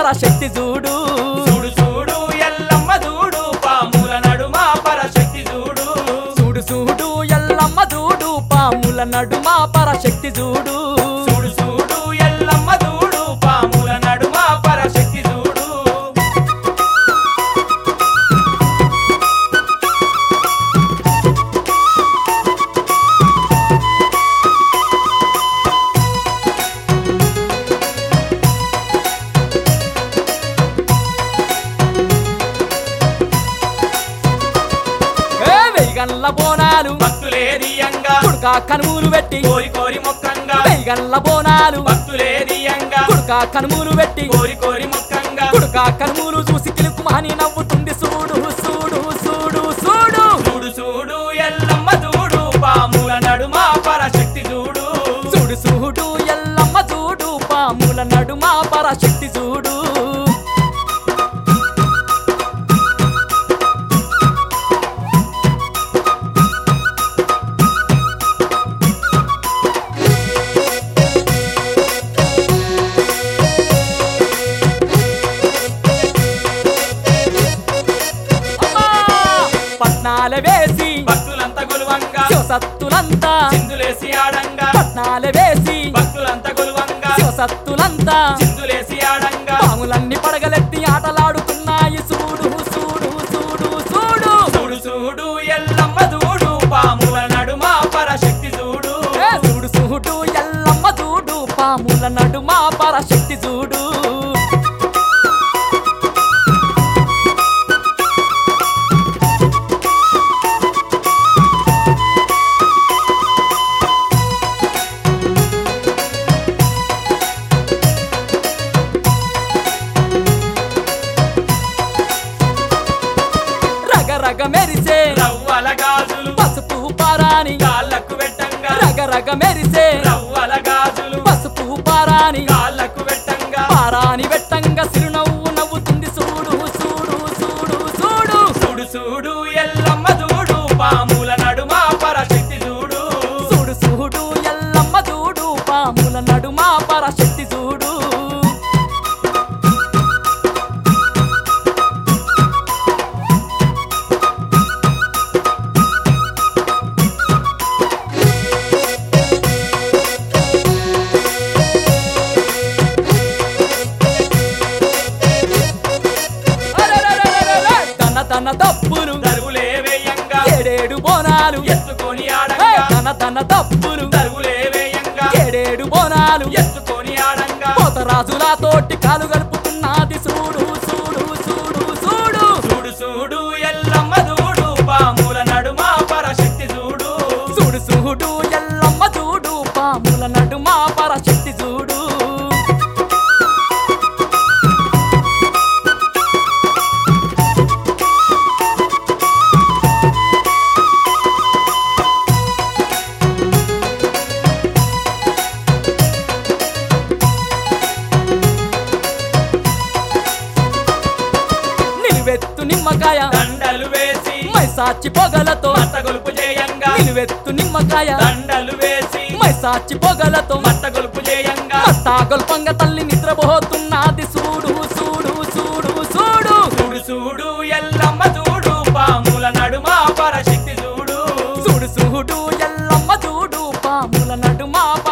పరశక్తి చూడు చూడు చూడు ఎల్లమ్మ చూడు పాముల నడుమ పరశక్తి చూడు చూడు చూడు ఎల్లమ్మ చూడు పాముల నడుమ పరశక్తి చూడు చూడు చూడు ఎల్లమ్మ చూడు పాముల నడుమ పరశక్తి చూడు ఏ వెయ్యగల్ల బోనాలు భక్తులేరియంగా కుడుకా కనుమూలు పెట్టి కోరి కోరి మొక్కంగా వెయ్యగల్ల బోనాలు భక్తులేరియంగా కుడుకా కనుమూలు పెట్టి కోరి కోరి మొక్కంగా కుడుకా కనుమూలు చూసి కిలుకుమని నవ్వుతుంది చూడు చూడు చూడు చూడు చూడు చూడు ఎల్లమ్మ చూడు పాముల నడుమ పరశక్తి చూడు చూడు చూడు ఎల్లమ్మ చూడు పాముల నడుమ పరశక్తి చూడు అమ్మా! పట్నాల వేసి భక్తులంతా గొలువంగా శివసత్తులంతా చిందులేసి ఆడంగా పట్నాల వేసి భక్తులంతా గొలువంగా శివసత్తులంతా చిందులేసి ఆడంగా పాములన్నీ పడగలెత్తి ఆటలాడుతున్నాయి చూడు చూడు చూడు చూడు చూడు చూడు ఎల్లమ్మ చూడు పాముల నడుమ పరశక్తి చూడు ఏ చూడు చూడు ఎల్లమ్మ చూడు పాముల నడుమ పరశక్తి చూడు రగ రగ మెరిసే రవ్వల గాజులు పసుపు పారాని కాళ్ళకు పెట్టంగా రగ రగ మెరిసే రవ్వల గాజులు పసుపు పారాని కాళ్ళకు పెట్టంగా పారాని వెట్టంగా సిరునవ్వు నవ్వుతుంది చూడు చూడు చూడు చూడు చూడు చూడు ఎల్లమ్మ చూడు పాముల నడుమ పరశక్తి చూడు చూడు చూడు ఎల్లమ్మ చూడు పాముల నడుమ పరశక్తి చూడు అరెరెరెరెరెరె! తన తన తప్పులు దరువులే వేయంగా ఏడేడు బోనాలు ఎత్తుకొని ఏ! ఆడంగా తన తన తప్పులు దరువులే వేయంగా ఏడేడు బోనాలు ఎత్తుకొని ఆడంగా పోతరాజుల తోటి కాలు గలుపుతున్నది చూడు చూడు చూడు చూడు చూడు చూడు ఎల్లమ్మ చూడు పాముల నడుమ పరశక్తి చూడు చూడు చూడు ఎల్లమ్మ చూడు పాముల నడుమ పరశక్తి చూడు నిలువెత్తు నిమ్మకాయ దండలు వేసి మైసాచి పొగలతో మట్ట గొలుపు చేయంగా నిలువెత్తు నిమ్మకాయ దండలు వేసి మైసాచి పొగలతో మట్ట గొలుపు చేయంగా మట్టాగొల్పంగ తల్లి నిద్రపోతున్నది చూడు చూడు చూడు చూడు చూడు చూడు ఎల్లమ్మ చూడు పాముల నడుమ పరశక్తి చూడు చూడు చూడు ఎల్లమ్మ చూడు పాముల నడుమ